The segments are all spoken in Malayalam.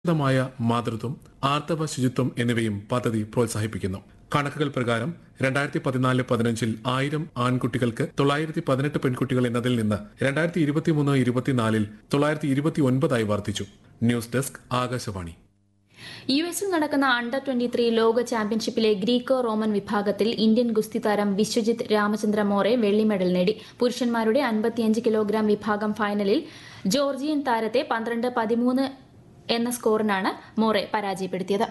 മായ മാതൃത്വം ആർത്തവ ശുചിത്വം എന്നിവയും പദ്ധതി പ്രോത്സാഹിപ്പിക്കുന്നു കണക്കുകൾ പ്രകാരം രണ്ടായിരത്തി പതിനാല് പതിനഞ്ചിൽ ആയിരം ആൺകുട്ടികൾക്ക് തൊള്ളായിരത്തി പതിനെട്ട് പെൺകുട്ടികൾ എന്നതിൽ നിന്ന് രണ്ടായിരത്തി ഇരുപത്തിമൂന്ന് ഇരുപത്തിനാലിൽ തൊള്ളായിരത്തി ഇരുപത്തി ഒൻപതായി വർദ്ധിച്ചു ന്യൂസ് ഡെസ്ക് ആകാശവാണി യു എസിൽ നടക്കുന്ന അണ്ടർ ട്വന്റി ത്രീ ലോക ചാമ്പ്യൻഷിപ്പിലെ ഗ്രീക്കോ റോമൻ വിഭാഗത്തിൽ ഇന്ത്യൻ ഗുസ്തി താരം വിശ്വജിത്ത് രാമചന്ദ്ര മോറെ വെള്ളി മെഡൽ നേടി പുരുഷന്മാരുടെ അൻപത്തിയഞ്ച് കിലോഗ്രാം വിഭാഗം ഫൈനലിൽ ജോർജിയൻ താരത്തെ പന്ത്രണ്ട് പതിമൂന്ന് എന്ന സ്കോറിനാണ് മോറെ പരാജയപ്പെടുത്തിയത്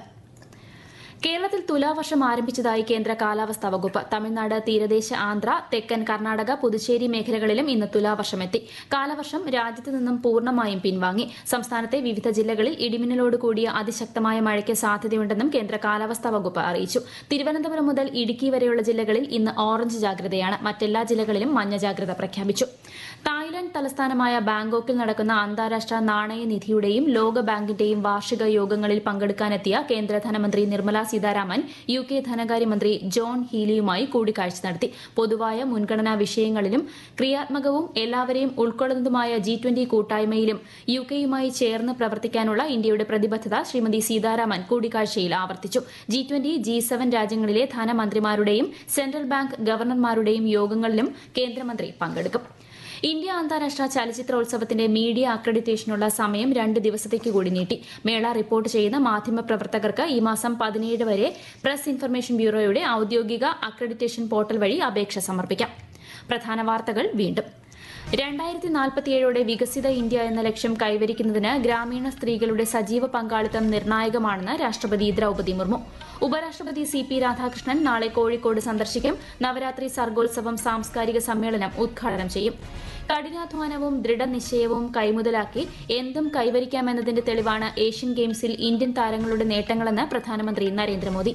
കേരളത്തിൽ തുലാവർഷം ആരംഭിച്ചതായി കേന്ദ്ര കാലാവസ്ഥാ വകുപ്പ് തമിഴ്നാട് തീരദേശ ആന്ധ്ര തെക്കൻ കർണാടക പുതുച്ചേരി മേഖലകളിലും ഇന്ന് തുലാവർഷമെത്തി കാലവർഷം രാജ്യത്ത് നിന്നും പൂർണ്ണമായും പിൻവാങ്ങി സംസ്ഥാനത്തെ വിവിധ ജില്ലകളിൽ ഇടിമിന്നലോട് കൂടിയ അതിശക്തമായ മഴയ്ക്ക് സാധ്യതയുണ്ടെന്നും കേന്ദ്ര കാലാവസ്ഥാ വകുപ്പ് അറിയിച്ചു തിരുവനന്തപുരം മുതൽ ഇടുക്കി വരെയുള്ള ജില്ലകളിൽ ഇന്ന് ഓറഞ്ച് ജാഗ്രതയാണ് മറ്റെല്ലാ ജില്ലകളിലും മഞ്ഞ ജാഗ്രത പ്രഖ്യാപിച്ചു തായ്ലൻഡ് തലസ്ഥാനമായ ബാങ്കോക്കിൽ നടക്കുന്ന അന്താരാഷ്ട്ര നാണയനിധിയുടെയും ലോകബാങ്കിന്റെയും വാർഷിക യോഗങ്ങളിൽ പങ്കെടുക്കാനെത്തിയ കേന്ദ്ര ധനമന്ത്രി നിർമ്മല സീതാരാമൻ യു കെ ധനകാര്യമന്ത്രി ജോൺ ഹീലിയുമായി കൂടിക്കാഴ്ച നടത്തി പൊതുവായ മുൻഗണനാ വിഷയങ്ങളിലും ക്രിയാത്മകവും എല്ലാവരെയും ഉൾക്കൊള്ളുന്നതുമായ ജി ട്വന്റി കൂട്ടായ്മയിലും യു കെയുമായി ചേർന്ന് പ്രവർത്തിക്കാനുള്ള ഇന്ത്യയുടെ പ്രതിബദ്ധത ശ്രീമതി സീതാരാമൻ കൂടിക്കാഴ്ചയിൽ ആവർത്തിച്ചു ജി ട്വന്റി ജി സെവൻ രാജ്യങ്ങളിലെ ധനമന്ത്രിമാരുടെയും സെൻട്രൽ ബാങ്ക് ഗവർണർമാരുടെയും യോഗങ്ങളിലും കേന്ദ്രമന്ത്രി പങ്കെടുക്കും ഇന്ത്യ അന്താരാഷ്ട്ര ചലച്ചിത്രോത്സവത്തിന്റെ മീഡിയ അക്രഡിറ്റേഷനുള്ള സമയം രണ്ട് ദിവസത്തേക്ക് കൂടി നീട്ടി മേള റിപ്പോർട്ട് ചെയ്യുന്ന മാധ്യമപ്രവർത്തകർക്ക് ഈ മാസം പതിനേഴ് വരെ പ്രസ് ഇൻഫർമേഷൻ ബ്യൂറോയുടെ ഔദ്യോഗിക അക്രഡിറ്റേഷൻ പോർട്ടൽ വഴി അപേക്ഷ സമർപ്പിക്കാം പ്രധാന വാർത്തകൾ വീണ്ടും രണ്ടായിരത്തി നാൽപ്പത്തിയേഴോടെ വികസിത ഇന്ത്യ എന്ന ലക്ഷ്യം കൈവരിക്കുന്നതിന് ഗ്രാമീണ സ്ത്രീകളുടെ സജീവ പങ്കാളിത്തം നിർണായകമാണെന്ന് രാഷ്ട്രപതി ദ്രൌപതി മുർമു ഉപരാഷ്ട്രപതി സി പി രാധാകൃഷ്ണൻ നാളെ കോഴിക്കോട് സന്ദർശിക്കും നവരാത്രി സർഗോത്സവം സാംസ്കാരിക സമ്മേളനം ഉദ്ഘാടനം ചെയ്യും കഠിനാധ്വാനവും ദൃഢനിശ്ചയവും കൈമുതലാക്കി എന്തും കൈവരിക്കാമെന്നതിന്റെ തെളിവാണ് ഏഷ്യൻ ഗെയിംസിൽ ഇന്ത്യൻ താരങ്ങളുടെ നേട്ടങ്ങളെന്ന് പ്രധാനമന്ത്രി നരേന്ദ്രമോദി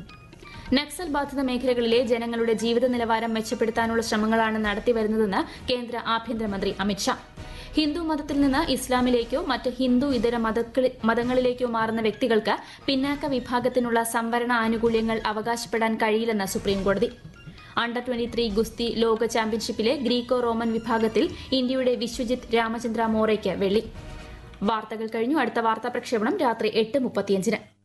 നക്സൽ ബാധിത മേഖലകളിലെ ജനങ്ങളുടെ ജീവിത നിലവാരം മെച്ചപ്പെടുത്താനുള്ള ശ്രമങ്ങളാണ് നടത്തിവരുന്നതെന്ന് കേന്ദ്ര ആഭ്യന്തരമന്ത്രി അമിത്ഷാ ഹിന്ദു മതത്തിൽ നിന്ന് ഇസ്ലാമിലേക്കോ മറ്റ് ഹിന്ദു ഇതര മതക്കളി- മതങ്ങളിലേക്കോ മാറുന്ന വ്യക്തികൾക്ക് പിന്നാക്ക വിഭാഗത്തിനുള്ള സംവരണ ആനുകൂല്യങ്ങൾ അവകാശപ്പെടാൻ കഴിയില്ലെന്ന് സുപ്രീംകോടതി അണ്ടർ ട്വന്റി ത്രീ ഗുസ്തി ലോക ചാമ്പ്യൻഷിപ്പിലെ ഗ്രീക്കോ റോമൻ വിഭാഗത്തിൽ ഇന്ത്യയുടെ വിശ്വജിത്ത് രാമചന്ദ്ര മോറയ്ക്ക് വെള്ളി വാർത്തകൾ കഴിഞ്ഞു അടുത്ത വാർത്താ പ്രക്ഷേപണം രാത്രി എട്ട് മുപ്പത്തിയഞ്ചിന്